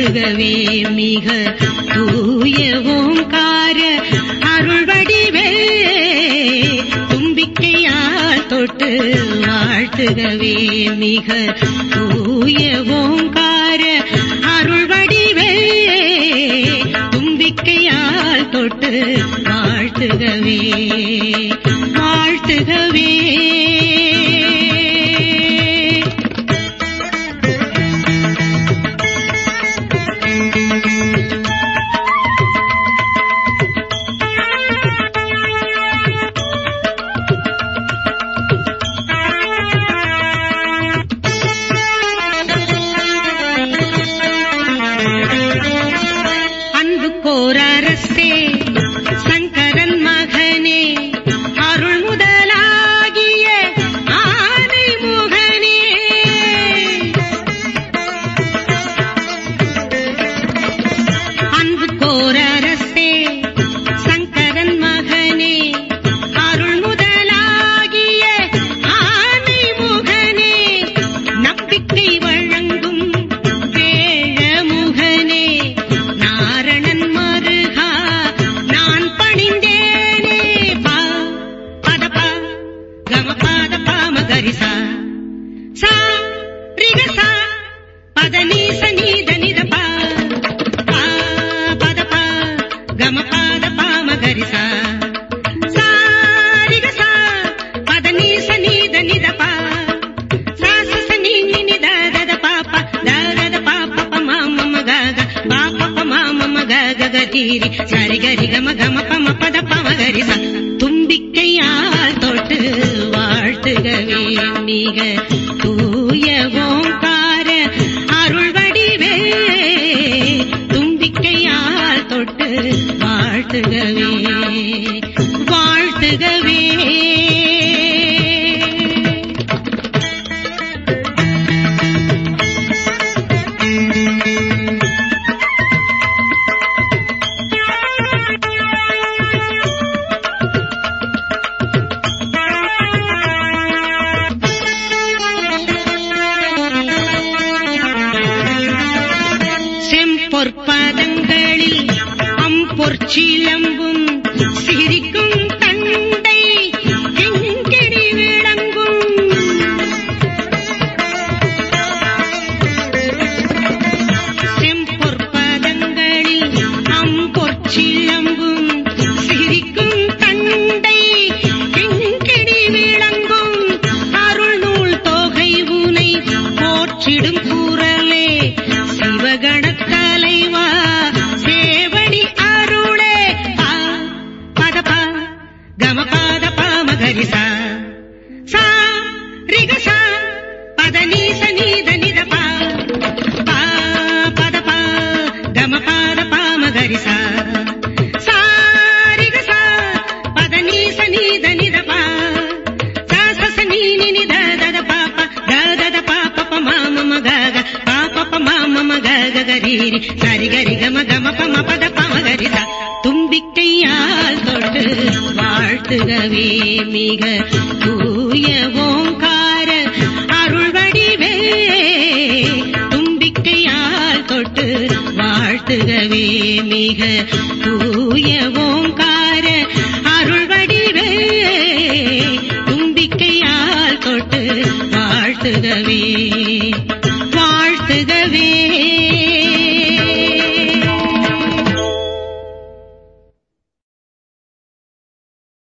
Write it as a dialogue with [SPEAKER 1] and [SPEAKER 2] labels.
[SPEAKER 1] வாழ்த்துகவே மிக தூய ஓங்கார அருள் வடிவே தும்பிக்கையால் தொட்டு வாழ்த்துகவே மிக தூய ஓங்கார அருள் வடிவே தும்பிக்கையால் தொட்டு வாழ்த்துகவே வாழ்த்துகவே அன்பு கோரரசே சங்கரன் மகனே அருள் முதலாகிய ஆனை முகனே அன்பு கோரரசே சங்கரன் மகனே அருள் முதலாகிய ஆனை முகனே நம்பிக்கை வழங்கும் வேழ முகனே நாரணன் மருகா நான் பணிந்தேனே பா பதபா கம பாத பாம கரிசா சா ரிகசா பத நீச நீத நித பா பா பத பா கம பாத பாம கரிசா சா ரிகசா பத நீச நீத நித பா சா ச ச நீ நீ நி த த த பா பா த த த பா ப ப மா ம ம க க பா ப ப மா ம ம க க க தீரி சரி கரி கம கம ப ம பத ப ம கரி ச தும்பிக்கையால் தொட்டு வாழ்த்துகவே மிக தூய ஓங்கார அருள் வடிவே தும்பிக்கையால் தொட்டு வாழ்த்துகவே வாழ்த்துகவே செம்பொற்பதங்களில் அம்பொற்சிலம்பும் சிரிக்கும் தண்டை எங்கிடி விளங்கும் செம்பொற்பதங்களில் அம்பொற்சிலம்பும் சிரிக்கும் தண்டை எங்கிடி விளங்கும் அருள் நூல் தொகை உனை போற்றிடும் குரலே சிவகணத் தலைவா சேவடி அருளே பா பத பா கம பாத பாம கரிசா சா ரிகசா பத நீச நீத நித பா பா பத பா கம பாத பாம கரிசா சா ரிகசா பத நீச நீத நித பா சா ச ச நீ நி நி த த த பா பா த த த பா ப ப மா ம ம க க பா ப ப மா ம ம க க க ரீ ரி சரி கரி கம கம ப ம பத ப ம கரி சா தும்பிக்கையால் தொட்டு வாழ்த்துகவே மிக தூய ஓங்கார அருள் வடிவே தும்பிக்கையால் தொட்டு வாழ்த்துகவே மிக தூய ஓங்கார அருள் வடிவே தும்பிக்கையால் தொட்டு வாழ்த்துகவே வாழ்த்துகவே